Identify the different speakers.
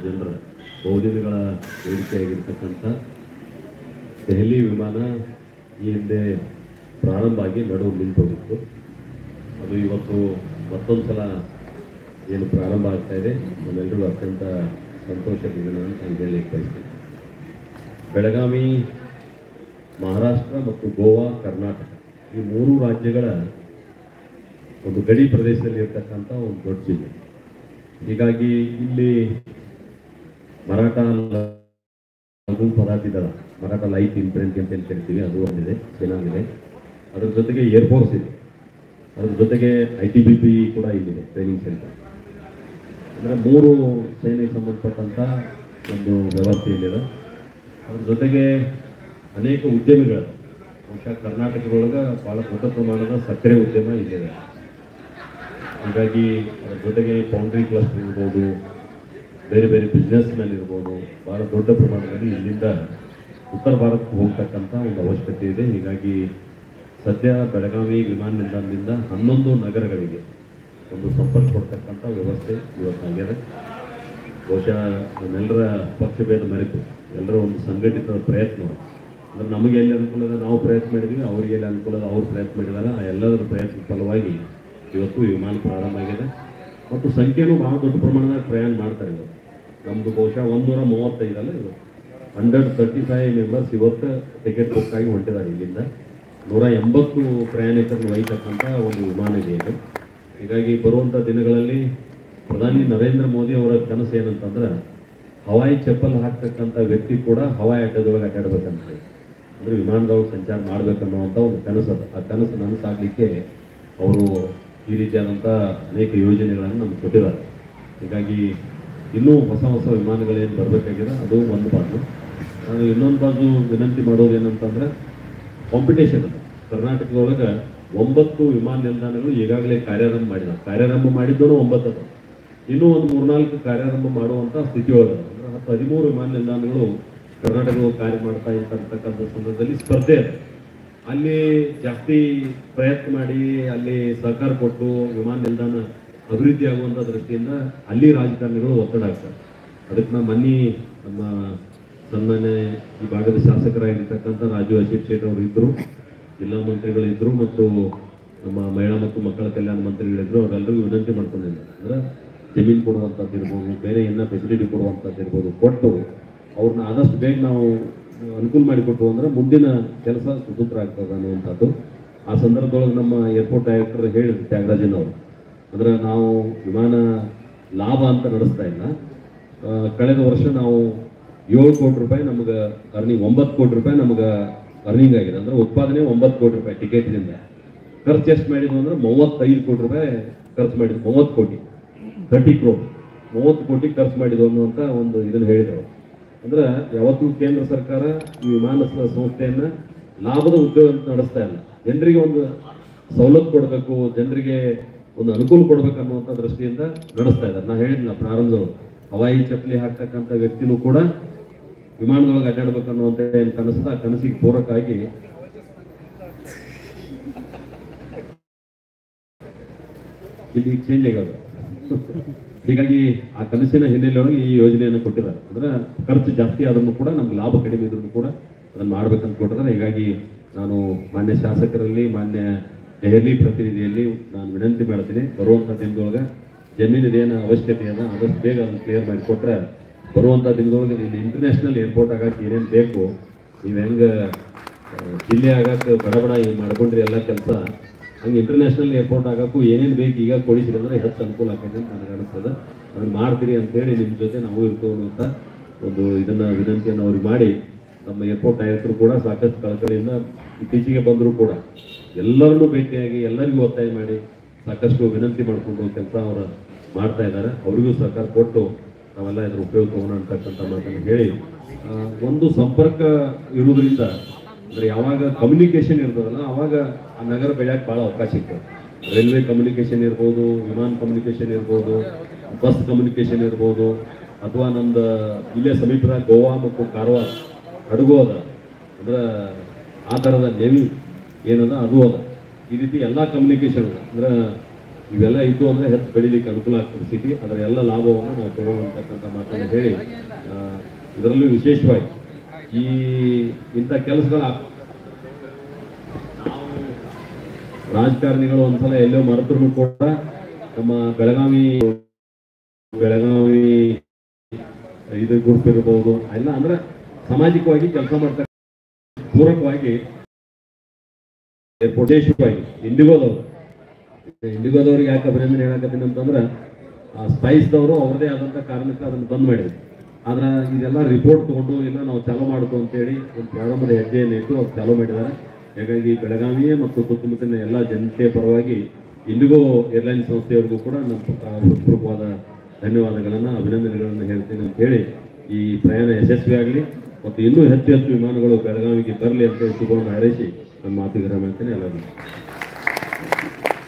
Speaker 1: ಜನರ ಬಹುದಿನಗಳ ಬೇಡಿಕೆಯಾಗಿರ್ತಕ್ಕಂಥ ದೆಹಲಿ ವಿಮಾನ ಈ ಹಿಂದೆ ಪ್ರಾರಂಭ ಆಗಿ ನಡುವು ನಿಂತೋಗಿತ್ತು ಅದು ಇವತ್ತು ಮತ್ತೊಂದು ಸಲ ಏನು ಪ್ರಾರಂಭ ಆಗ್ತಾ ಇದೆ ನಮ್ಮೆಲ್ಲರಿಗೂ ಅತ್ಯಂತ ಸಂತೋಷದ ದಿನ ಅಂತ ನಾನು ಹೇಳಲಿಕ್ಕೆ ಬಯಸ್ತೀನಿ ಬೆಳಗಾವಿ ಮಹಾರಾಷ್ಟ್ರ ಮತ್ತು ಗೋವಾ ಕರ್ನಾಟಕ ಈ ಮೂರು ರಾಜ್ಯಗಳ ಒಂದು ಗಡಿ ಪ್ರದೇಶದಲ್ಲಿ ಇರ್ತಕ್ಕಂಥ ಒಂದು ದೊಡ್ಡ ಜಿಲ್ಲೆ ಹೀಗಾಗಿ ಇಲ್ಲಿ ಮರಾಠ ಲಘು ಪದಾತಿದಳ ಮರಾಠ ಲೈಟ್ ಇನ್ಫ್ರೆಂಟ್ ಅಂತ ಏನು ಕರಿತೀವಿ ಅದು ಒಂದಿದೆ ಚೆನ್ನಾಗಿದೆ ಅದ್ರ ಜೊತೆಗೆ ಏರ್ಫೋರ್ಸ್ ಇದೆ ಅದ್ರ ಜೊತೆಗೆ ಐ ಟಿ ಬಿ ಪಿ ಕೂಡ ಇಲ್ಲಿದೆ ಟ್ರೈನಿಂಗ್ ಸೆಂಟರ್ ಅಂದರೆ ಮೂರು ಸೇನೆಗೆ ಸಂಬಂಧಪಟ್ಟಂಥ ಒಂದು ವ್ಯವಸ್ಥೆ ಇಲ್ಲಿದೆ ಅದ್ರ ಜೊತೆಗೆ ಅನೇಕ ಉದ್ಯಮಿಗಳು ಬಹುಶಃ ಕರ್ನಾಟಕದೊಳಗೆ ಭಾಳ ದೊಡ್ಡ ಪ್ರಮಾಣದ ಸಕ್ಕರೆ ಉದ್ಯಮ ಇಲ್ಲಿದೆ ಹೀಗಾಗಿ ಅದ್ರ ಜೊತೆಗೆ ಪೌಂಡ್ರಿ ಕ್ಲಸ್ಟರ್ ಇರ್ಬೋದು ಬೇರೆ ಬೇರೆ ಬಿಸ್ನೆಸ್ ಮ್ಯಾನ್ ಇರ್ಬೋದು ಭಾಳ ದೊಡ್ಡ ಪ್ರಮಾಣದಲ್ಲಿ ಇಲ್ಲಿಂದ ಉತ್ತರ ಭಾರತಕ್ಕೆ ಹೋಗ್ತಕ್ಕಂಥ ಒಂದು ಅವಶ್ಯಕತೆ ಇದೆ ಹೀಗಾಗಿ ಸದ್ಯ ಬೆಳಗಾವಿ ವಿಮಾನ ನಿಲ್ದಾಣದಿಂದ ಹನ್ನೊಂದು ನಗರಗಳಿಗೆ ಒಂದು ಸಂಪರ್ಕ ಕೊಡ್ತಕ್ಕಂಥ ವ್ಯವಸ್ಥೆ ಇವತ್ತಾಗಿದೆ ಬಹುಶಃ ನಮ್ಮೆಲ್ಲರ ಪಕ್ಷಭೇದ ಮರೆತು ಎಲ್ಲರ ಒಂದು ಸಂಘಟಿತ ಪ್ರಯತ್ನ ಅಂದ್ರೆ ನಮಗೆ ಎಲ್ಲಿ ಅನುಕೂಲ ಇದೆ ನಾವು ಪ್ರಯತ್ನ ಮಾಡಿದ್ವಿ ಅವ್ರಿಗೆ ಎಲ್ಲಿ ಅನುಕೂಲ ಇದೆ ಅವ್ರು ಪ್ರಯತ್ನ ಮಾಡಿದ್ದಾರೆ ಆ ಎಲ್ಲದರ ಪ್ರಯತ್ನ ಫಲವಾಗಿ ಇವತ್ತು ವಿಮಾನ ಪ್ರಾರಂಭ ಆಗಿದೆ ಮತ್ತು ಸಂಖ್ಯೆನೂ ಬಹಳ ದೊಡ್ಡ ಪ್ರಮಾಣದಾಗ ಪ್ರಯಾಣ ಮಾಡ್ತಾರೆ ಇವತ್ತು ನಮ್ಮದು ಬಹುಶಃ ಒಂದೂರ ಮೂವತ್ತೈದಲ್ಲ ಇವತ್ತು ಹಂಡ್ರೆಡ್ ತರ್ಟಿ ಫೈವ್ ಮೆಂಬರ್ಸ್ ಇವತ್ತು ಟಿಕೆಟ್ ಬುಕ್ ಆಗಿ ಹೊಂಟಿದ್ದಾರೆ ಇಲ್ಲಿಂದ ನೂರ ಎಂಬತ್ತು ಪ್ರಯಾಣಿಕರನ್ನು ಒಯ್ತಕ್ಕಂಥ ಒಂದು ವಿಮಾನ ಇದೆ ಇದು ಹೀಗಾಗಿ ಬರುವಂಥ ದಿನಗಳಲ್ಲಿ ಪ್ರಧಾನಿ ನರೇಂದ್ರ ಮೋದಿ ಅವರ ಕನಸು ಏನಂತಂದ್ರೆ ಹವಾಯಿ ಚಪ್ಪಲ್ ಹಾಕ್ತಕ್ಕಂಥ ವ್ಯಕ್ತಿ ಕೂಡ ಹವಾಯಿ ಅಡ್ಡದೊಳಗೆ ಅಡ್ಡಾಡ್ಬೇಕಂತ ಹೇಳಿ. ಅಂದ್ರೆ ವಿಮಾನದೊಳಗೆ ಸಂಚಾರ ಮಾಡ್ಬೇಕನ್ನುವಂಥ ಒಂದು ಕನಸು ಅದು ಆ ಕನಸು ನನಸಾಗಲಿಕ್ಕೆ ಅವರು ಈ ರೀತಿಯಾದಂಥ ಅನೇಕ ಯೋಜನೆಗಳನ್ನು ನಮ್ಗೆ ಕೊಟ್ಟಿದ್ದಾರೆ ಹೀಗಾಗಿ ಇನ್ನೂ ಹೊಸ ಹೊಸ ವಿಮಾನಗಳೇನು ಬರಬೇಕಾಗಿದೆ ಅದು ಒಂದು ಬಾಜು ನಾನು ಇನ್ನೊಂದು ಬಾಜು ವಿನಂತಿ ಮಾಡೋದು ಏನಂತಂದ್ರೆ ಕಾಂಪಿಟೇಷನ್ ಅದು ಕರ್ನಾಟಕದೊಳಗೆ ಒಂಬತ್ತು ವಿಮಾನ ನಿಲ್ದಾಣಗಳು ಈಗಾಗಲೇ ಕಾರ್ಯಾರಂಭ ಮಾಡಿದ ಕಾರ್ಯಾರಂಭ ಮಾಡಿದ್ದೂ ಒಂಬತ್ತು ಅದ ಇನ್ನೂ ಒಂದು ಮೂರ್ನಾಲ್ಕು ಕಾರ್ಯಾರಂಭ ಮಾಡುವಂಥ ಸ್ಥಿತಿ ಒಳಗದ ಅಂದ್ರೆ ಹತ್ತು ಹದಿಮೂರು ವಿಮಾನ ನಿಲ್ದಾಣಗಳು ಕರ್ನಾಟಕದಲ್ಲಿ ಕಾರ್ಯ ಮಾಡ್ತಾ ಇರ್ತಕ್ಕಂಥ ಸಂದರ್ಭದಲ್ಲಿ ಸ್ಪರ್ಧೆ ಇದೆ ಅಲ್ಲಿ ಜಾಸ್ತಿ ಪ್ರಯತ್ನ ಮಾಡಿ ಅಲ್ಲಿ ಸಹಕಾರ ಕೊಟ್ಟು ವಿಮಾನ ನಿಲ್ದಾಣ ಅಭಿವೃದ್ಧಿ ಆಗುವಂಥ ದೃಷ್ಟಿಯಿಂದ ಅಲ್ಲಿ ರಾಜಕಾರಣಿಗಳು ಒತ್ತಡ ಹಾಕ್ತಾರೆ ಅದಕ್ಕೆ ನಾವು ಮನ್ನಿ ನಮ್ಮ ಸನ್ಮಾನ್ಯ ಈ ಭಾಗದ ಶಾಸಕರಾಗಿರ್ತಕ್ಕಂಥ ರಾಜು ಅಶೋಕ್ ಶೇಟ್ ಅವರು ಇದ್ದರು ಜಿಲ್ಲಾ ಮಂತ್ರಿಗಳಿದ್ರು ಮತ್ತು ನಮ್ಮ ಮಹಿಳಾ ಮತ್ತು ಮಕ್ಕಳ ಕಲ್ಯಾಣ ಮಂತ್ರಿಗಳಿದ್ರು ಅವರೆಲ್ಲರಿಗೂ ವಿನಂತಿ ಮಾಡ್ಕೊಂಡಿದ್ದಾರೆ ಅಂದ್ರೆ ಜಮೀನು ಕೊಡುವಂಥದ್ದು ಇರ್ಬೋದು ಬೇರೆ ಏನ ಫೆಸಿಲಿಟಿ ಕೊಡುವಂಥದ್ದು ಇರ್ಬೋದು ಕೊಟ್ಟು ಅವ್ರನ್ನ ಆದಷ್ಟು ಬೇಗ ನಾವು ಅನುಕೂಲ ಮಾಡಿಕೊಟ್ಟು ಅಂದ್ರೆ ಮುಂದಿನ ಕೆಲಸ ಸುಸೂತ್ರ ಆಗ್ತದೆ ಅನ್ನುವಂಥದ್ದು ಆ ಸಂದರ್ಭದೊಳಗೆ ನಮ್ಮ ಏರ್ಪೋರ್ಟ್ ಡೈರೆಕ್ಟರ್ ಹೇಳಿದ್ರು ತ್ಯಾಗರಾಜನ್ ಅವರು ಅಂದ್ರೆ ನಾವು ವಿಮಾನ ಲಾಭ ಅಂತ ನಡೆಸ್ತಾ ಇಲ್ಲ ಆ, ಕಳೆದ ವರ್ಷ ನಾವು ಏಳು ಕೋಟಿ ರೂಪಾಯಿ ನಮ್ಗೆ ಅರ್ನಿಂಗ್ ಒಂಬತ್ತು ಕೋಟಿ ರೂಪಾಯಿ ನಮ್ಗೆ ಅರ್ನಿಂಗ್ ಆಗಿದೆ ಅಂದ್ರೆ ಉತ್ಪಾದನೆ ಒಂಬತ್ತು ಕೋಟಿ ರೂಪಾಯಿ ಟಿಕೆಟ್ನಿಂದ ಖರ್ಚು ಎಷ್ಟು ಮಾಡಿದ್ವು ಅಂದ್ರೆ ಮೂವತ್ತೈದು ಕೋಟಿ ರೂಪಾಯಿ ಖರ್ಚು ಮಾಡಿದ್ವು ಮೂವತ್ತು ಕೋಟಿ ಥರ್ಟಿ ಕ್ರೋಡ್ ಮೂವತ್ತು ಕೋಟಿ ಖರ್ಚು ಮಾಡಿದ್ವು ಅನ್ನುವಂಥ ಒಂದು ಇದನ್ನು ಹೇಳಿದ್ರು ಅಂದ್ರೆ ಯಾವತ್ತೂ ಕೇಂದ್ರ ಸರ್ಕಾರ ಈ ವಿಮಾನ ಸ- ಸಂಸ್ಥೆಯನ್ನ ಲಾಭದ ಉದ್ಯೋಗ ಅಂತ ನಡೆಸ್ತಾ ಇಲ್ಲ ಜನರಿಗೆ ಒಂದು ಸವಲತ್ತು ಕೊಡಬೇಕು ಜನರಿಗೆ ಒಂದು ಅನುಕೂಲ ಕೊಡ್ಬೇಕು ಅನ್ನುವಂಥ ದೃಷ್ಟಿಯಿಂದ ನಡೆಸ್ತಾ ಇದ್ದಾರೆ ನಾ ಹೇಳಿದ್ನ ಪ್ರಾರಂಭದೊಳಗೆ ಹವಾಯಿ ಚಪ್ಪಲಿ ಹಾಕ್ತಕ್ಕಂಥ ವ್ಯಕ್ತಿನೂ ಕೂಡ ವಿಮಾನದೊಳಗೆ ಅಡ್ಡಾಡ್ಬೇಕು ಅನ್ನುವಂಥ ಏನು ಕನಸದ ಆ ಕನಸಿಗೆ ಪೂರಕವಾಗಿ ಇಲ್ಲಿ ಚೇಂಜ್ ಆಗ್ಯಾವ ಹೀಗಾಗಿ ಆ ಕನಸಿನ ಹಿನ್ನೆಲೆಯೊಳಗೆ ಈ ಯೋಜನೆಯನ್ನು ಕೊಟ್ಟಿದ್ದಾರೆ ಅಂದ್ರೆ ಖರ್ಚು ಜಾಸ್ತಿ ಆದ್ರೂ ಕೂಡ ನಮ್ಗೆ ಲಾಭ ಕಡಿಮೆ ಇದ್ರೂ ಕೂಡ ಅದನ್ನ ಮಾಡ್ಬೇಕಂತ ಕೊಟ್ಟಿದ್ದಾರೆ ಹೀಗಾಗಿ ನಾನು ಮಾನ್ಯ ಶಾಸಕರಲ್ಲಿ ಮಾನ್ಯ ದೆಹಲಿ ಪ್ರತಿನಿಧಿಯಲ್ಲಿ ನಾನು ವಿನಂತಿ ಮಾಡ್ತೀನಿ ಬರುವಂಥ ದಿನದೊಳಗೆ ಜಮೀನಿನ ಏನು ಅವಶ್ಯಕತೆ ಅದ ಆದಷ್ಟು ಬೇಗ ಅದನ್ನು ಕ್ಲಿಯರ್ ಮಾಡಿಕೊಟ್ರೆ ಬರುವಂಥ ದಿನದೊಳಗೆ ಇಲ್ಲಿ ಇಂಟರ್ನ್ಯಾಷನಲ್ ಏರ್ಪೋರ್ಟ್ ಆಗಕ್ಕೆ ಏನೇನು ಬೇಕು ನೀವು ಹೆಂಗೆ ಆ, ಜಿಲ್ಲೆ ಆಗಕ್ಕೆ ಬಡ ಬಡ ಈಗ ಮಾಡ್ಕೊಂಡ್ರಿ ಎಲ್ಲ ಕೆಲಸ ಹಂಗೆ ಇಂಟರ್ನ್ಯಾಷನಲ್ ಏರ್ಪೋರ್ಟ್ ಆಗಕ್ಕೂ ಏನೇನು ಬೇಕು ಈಗ ಕೊಡಿಸಿದ್ರೆ ಅಂದ್ರೆ ಹೆಚ್ಚು ಅನುಕೂಲ ಆಗ್ತದೆ ಅಂತ ನನಗೆ ಅನಿಸ್ತದೆ ಅದನ್ನ ಮಾಡ್ತೀರಿ ಅಂತೇಳಿ ನಿಮ್ಮ ಜೊತೆ ನಾವು ಇರ್ತೀವಿ ಅಂತ ಒಂದು ಇದನ್ನ ವಿನಂತಿಯನ್ನು ಅವ್ರಿಗೆ ಮಾಡಿ ನಮ್ಮ ಏರ್ಪೋರ್ಟ್ ಡೈರೆಕ್ಟರ್ ಕೂಡ ಸಾಕಷ್ಟು ಕಳಕಳಿಯಿಂದ ಇತ್ತೀಚೆಗೆ ಬಂದರೂ ಕೂಡ ಎಲ್ಲರನ್ನೂ ಭೇಟಿಯಾಗಿ ಎಲ್ಲರಿಗೂ ಒತ್ತಾಯ ಮಾಡಿ ಸಾಕಷ್ಟು ವಿನಂತಿ ಮಾಡಿಕೊಂಡು ಕೆಲಸ ಅವರು ಮಾಡ್ತಾ ಇದ್ದಾರೆ ಅವರಿಗೂ ಸಹಕಾರ ಕೊಟ್ಟು ನಾವೆಲ್ಲ ಇದ್ರ ಉಪಯೋಗ ತಗೋಣ ಅಂತಕ್ಕಂಥ ಮಾತನ್ನು ಹೇಳಿ ಆ, ಒಂದು ಸಂಪರ್ಕ ಇರುವುದರಿಂದ ಅಂದ್ರೆ ಯಾವಾಗ ಕಮ್ಯುನಿಕೇಶನ್ ಇರ್ತದಲ್ಲ ಅವಾಗ ಆ ನಗರ ಬೆಳೆಯಕ್ಕೆ ಭಾಳ ಅವಕಾಶ ಇರ್ತದೆ ರೈಲ್ವೆ ಕಮ್ಯುನಿಕೇಶನ್ ಇರ್ಬೋದು ವಿಮಾನ ಕಮ್ಯುನಿಕೇಶನ್ ಇರ್ಬೋದು ಬಸ್ ಕಮ್ಯುನಿಕೇಶನ್ ಇರ್ಬೋದು ಅಥವಾ ನಮ್ದು ಇಲ್ಲೇ ಸಮೀಪದ ಗೋವಾ ಮತ್ತು ಕಾರವಾರ ಹಡಗು ಅದ ಅಂದ್ರೆ ಆ ಥರದ ನೆವಿ ಏನದ ಅದು ಅದ ಈ ರೀತಿ ಎಲ್ಲ ಕಮ್ಯುನಿಕೇಶನ್ ಅಂದ್ರೆ ಇವೆಲ್ಲ ಇದ್ದು ಅಂದ್ರೆ ಹೆಚ್ಚು ಬೆಳಿಲಿಕ್ಕೆ ಅನುಕೂಲ ಆಗ್ತದೆ ಸಿಟಿ ಅದರ ಎಲ್ಲ ಲಾಭವನ್ನು ನಾವು ತಗೊಳ್ತಕ್ಕಂಥ ಮಾತನ್ನು ಹೇಳಿ ಆ, ಇದರಲ್ಲೂ ವಿಶೇಷವಾಗಿ ಈ ಇಂಥ ಕೆಲಸಗಳ ರಾಜಕಾರಣಿಗಳು ಒಂದ್ಸಲ ಎಲ್ಲೋ ಮರೆತರು ಕೂಡ ನಮ್ಮ ಬೆಳಗಾವಿ ಬೆಳಗಾವಿ ಇದು ಗ್ರೂಪ್ ಇರಬಹುದು ಎಲ್ಲ ಅಂದ್ರೆ ಸಾಮಾಜಿಕವಾಗಿ ಕೆಲಸ ಮಾಡ್ತಕ್ಕ ಪೂರಕವಾಗಿ ವಿಶೇಷವಾಗಿ ಇಂಡಿಗೋದವರು ಇಂಡಿಗೋದವ್ರಿಗೆ ಯಾಕೆ ಅಭಿನಂದನೆ ಹೇಳಕತ್ತೀನಿ ಅಂತಂದ್ರೆ ಆ ಸ್ಪೈಸ್ದವರು ಅವ್ರದೇ ಆದಂಥ ಕಾರಣಕ್ಕೆ ಅದನ್ನು ಬಂದ್ ಮಾಡಿದ್ರು ಆದ್ರೆ ಇದೆಲ್ಲ ರಿಪೋರ್ಟ್ ತಗೊಂಡು ಇಲ್ಲ ನಾವು ಚಾಲೂ ಮಾಡ್ಕೊ ಅಂತೇಳಿ ಒಂದು ಪ್ರಾರಂಭದ ಹೆಜ್ಜೆಯನ್ನು ಇಟ್ಟು ಅವ್ರು ಚಾಲೂ ಮಾಡಿದ್ದಾರೆ ಹಾಗಾಗಿ ಬೆಳಗಾವಿಯೇ ಮತ್ತು ಸುತ್ತಮುತ್ತಲಿನ ಎಲ್ಲ ಜನತೆಯ ಪರವಾಗಿ ಇಂಡಿಗೋ ಏರ್ಲೈನ್ ಸಂಸ್ಥೆಯವರಿಗೂ ಕೂಡ ನಮ್ಮ ಪ- ಹೃತ್ಪೂರ್ವಕವಾದ ಧನ್ಯವಾದಗಳನ್ನು ಅಭಿನಂದನೆಗಳನ್ನು ಹೇಳ್ತೀನಿ ಅಂತ ಹೇಳಿ ಈ ಪ್ರಯಾಣ ಯಶಸ್ವಿಯಾಗಲಿ ಮತ್ತು ಇನ್ನೂ ಹೆಚ್ಚು ಹೆಚ್ಚು ವಿಮಾನಗಳು ಬೆಳಗಾವಿಗೆ ಬರಲಿ ಅಂತ ಶುಭವನ್ನು ಹಾರೈಸಿ ನನ್ನ ಮಾತು ವಿರಾಮ ಹೇಳ್ತೇನೆ ಎಲ್ಲರಿಗೂ